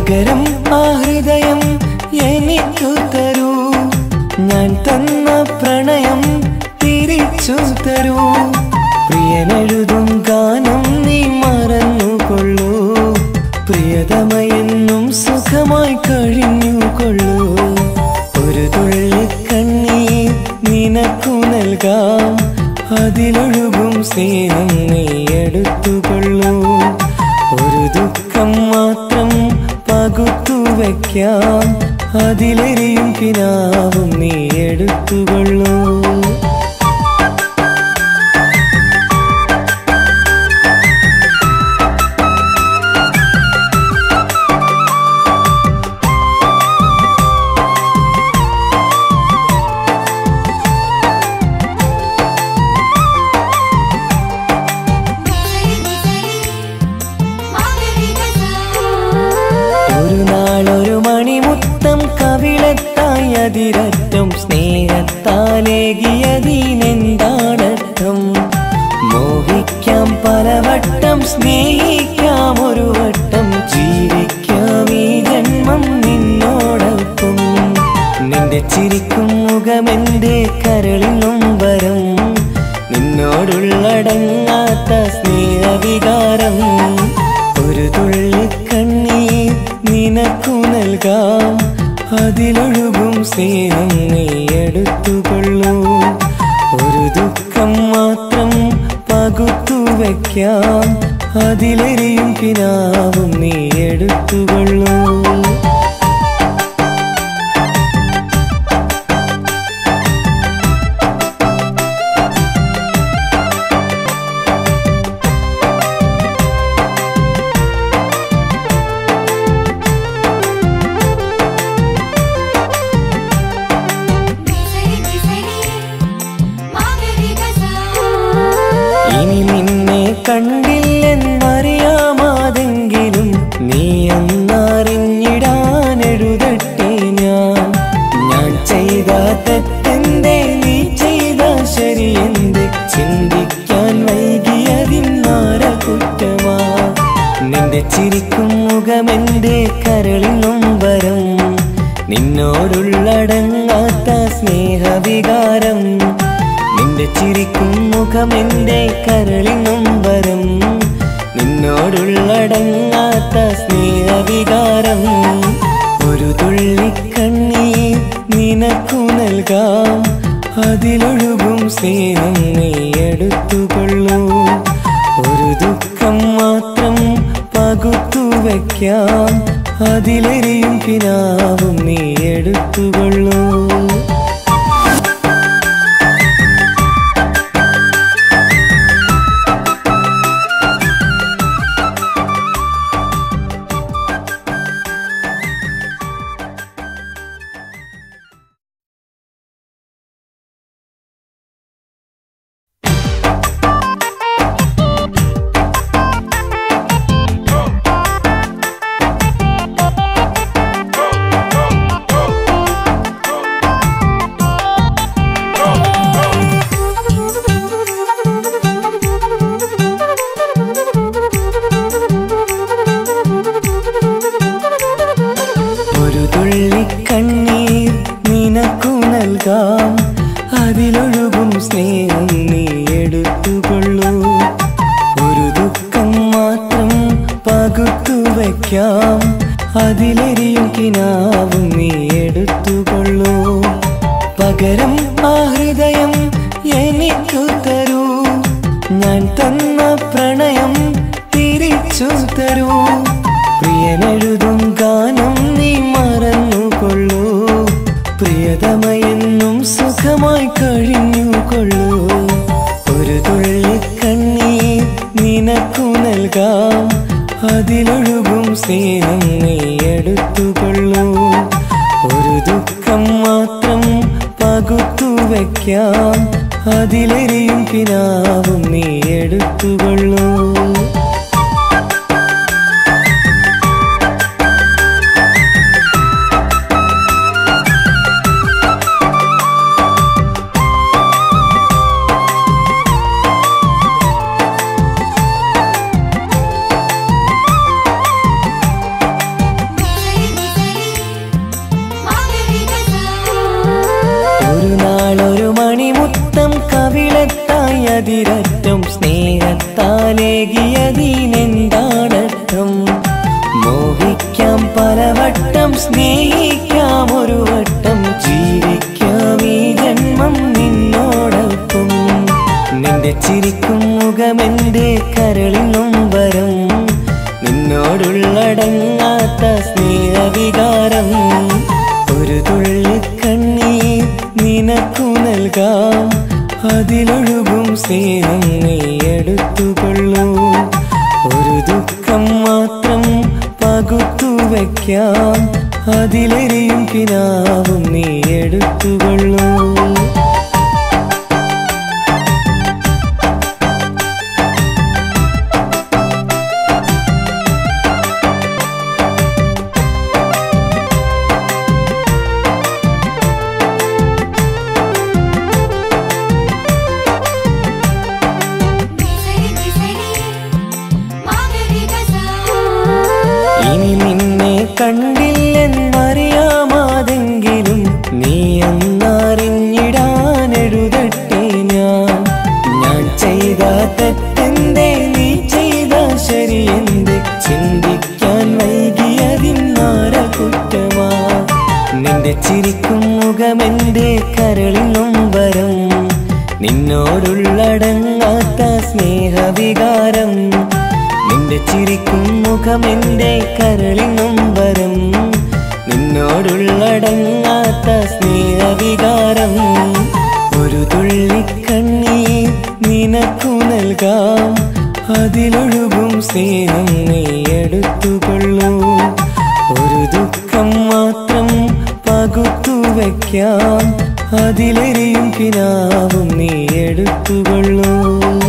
പകരം ആ ഹൃദയം എനിക്കു തരൂ ഞാൻ തന്ന പ്രണയം തിരിച്ചു തരൂ പ്രിയനെഴുതും ഗാനം നീ മറന്നുകൊള്ളൂ പ്രിയതമയെന്നും സുഖമായി കഴിഞ്ഞുകൊള്ളൂ ഒരു തുള്ളി കണ്ണീർ നിനക്കു നൽകാം അതിലൊഴുകും സ്നേഹം നീ എടുത്തുകൊള്ളൂ ഒരു ദുഃഖം മാത്രം പകുത്തു വയ്ക്കാം അതിലെരിയും കിനാവും നീ എടുത്തുകൊള്ളൂ ഒരു നാളൊരു മണിമുത്തം കവിളത്തായി അതിരറ്റം സ്നേഹത്താലേകിയതിനെന്താണർത്ഥം മോഹിക്കാം പലവട്ടം സ്നേഹിക്കാം ഒരു വട്ടം ജീവിക്കാം ഈ ജന്മം നിന്നോടൊപ്പം നിന്റെ ചിരിക്കും മുഖമെന്റെ കരളിൽ നൊമ്പരം നിന്നോടുള്ളടങ്ങാത്ത സ്നേഹവികാരം ഒരു തുള്ളി കണ്ണീർ നിനക്കു നൽകാം അതിലൊഴുകും സ്നേഹം നീ എടുത്തുകൊള്ളൂ ഒരു ദുഃഖം മാത്രം പകുത്തു വയ്ക്കാം അതിലെരിയും കിനാവും നീ എടുത്തുകൊള്ളൂ ഇനി നിന്നെ കണ്ടില്ലെന്നറിയാമാതെങ്കിലും നീ എന്നറിഞ്ഞിടാൻ എഴുതട്ടെ ഞാൻ ഞാൻ ചെയ്ത തെറ്റെന്തേ നീ ചെയ്ത ശരിയെന്തേ ചിന്തിക്കാൻ വൈകിയതിന്നാര കുറ്റമാ നിന്റെ ചിരിക്കും മുഖമെന്റെ കരളിൽ നൊമ്പരം നിന്നോടുള്ളടങ്ങാത്ത സ്നേഹവികാരം നിന്റെ ചിരിക്കും മുഖമെന്റെ കരളിൽ നൊമ്പരം നിന്നോടുള്ളടങ്ങാത്ത സ്നേഹവികാരം ഒരു തുള്ളി കണ്ണീർ നിനക്കു നൽകാം അതിലൊഴുകും സ്നേഹം നീ എടുത്തുകൊള്ളൂ ഒരു ദുഃഖം മാത്രം പകുത്തു വയ്ക്കാം അതിലെരിയും കിനാവും നീ എടുത്തുകൊള്ളൂ ഒരു തുള്ളി കണ്ണീർ നിനക്കു നൽകാം അതിലൊഴുകും സ്നേഹം നീ എടുത്തുകൊള്ളൂ ഒരു ദുഃഖം മാത്രം പകുത്തു വയ്ക്കാം അതിലെരിയും കിനാവും നീ എടുത്തുകൊള്ളൂ പകരം ആ ഹൃദയം എനിക്കു തരൂ ഞാൻ തന്ന പ്രണയം തിരിച്ചു തരൂ പ്രിയനെഴുതും ഗാനം നീ മറന്നുകൊള്ളൂ പ്രിയതമയെന്നും സുഖമായി കഴിഞ്ഞുകൊള്ളൂ ഒരു തുള്ളി കണ്ണീർ നിനക്കു നൽകാം അതിലൊഴുകും സ്നേഹം നീ എടുത്തുകൊള്ളൂ ഒരു ദുഃഖം മാത്രം പകുത്തു വയ്ക്കാം അതിലെരിയും കിനാവും നീ എടുത്തുകൊള്ളൂ Thank അതിരറ്റം സ്നേഹത്താലേകിയതിനെന്താണർത്ഥം മോഹിക്കാം പലവട്ടം സ്നേഹിക്കാം ഒരു വട്ടം ജീവിക്കാം ഈ ജന്മം നിന്നോടൊപ്പം നിന്റെ ചിരിക്കും മുഖമെന്റെ കരളിൽ നൊമ്പരം നിന്നോടുള്ളടങ്ങാത്ത സ്നേഹവികാരം ഒരു തുള്ളി കണ്ണീർ നിനക്കു നൽകാം അതിലൊഴുകും സ്നേഹം നീ എടുത്തുകൊള്ളൂ ഒരു ദുഃഖം മാത്രം പകുത്തു വയ്ക്കാം അതിലെരിയും കിനാവും നീ എടുത്തുകൊള്ളൂ നിസരി നിസരി മാഗരി ഗസാ ഇനി നിന്നെ കണ്ടില്ലെന്നറിയാമാതെങ്കിലും നീ എന്നറിഞ്ഞിടാൻ എഴുതട്ടെ ഞാൻ ഞാൻ ചെയ്ത തെറ്റെന്തേ നീ ചെയ്ത ശരിയെന്തേ ചിന്തിക്കാൻ വൈകിയതിന്നാര കുറ്റമാ നിന്റെ ചിരിക്കും മുഖമെന്റെ കരളിൽ നൊമ്പരം നിന്നോടുള്ളടങ്ങാത്ത സ്നേഹവികാരം നിന്റെ ചിരിക്കും മുഖമെന്റെ കരളിൽ നൊമ്പരം നിന്നോടുള്ളടങ്ങാത്ത സ്നേഹവികാരം ഒരു തുള്ളി കണ്ണീർ നിനക്കു നൽകാം അതിലൊഴുകും സ്നേഹം നീ എടുത്തുകൊള്ളൂ ഒരു ദുഃഖം മാത്രം പകുത്തു വയ്ക്കാം അതിലെരിയും കിനാവും നീ എടുത്തുകൊള്ളൂ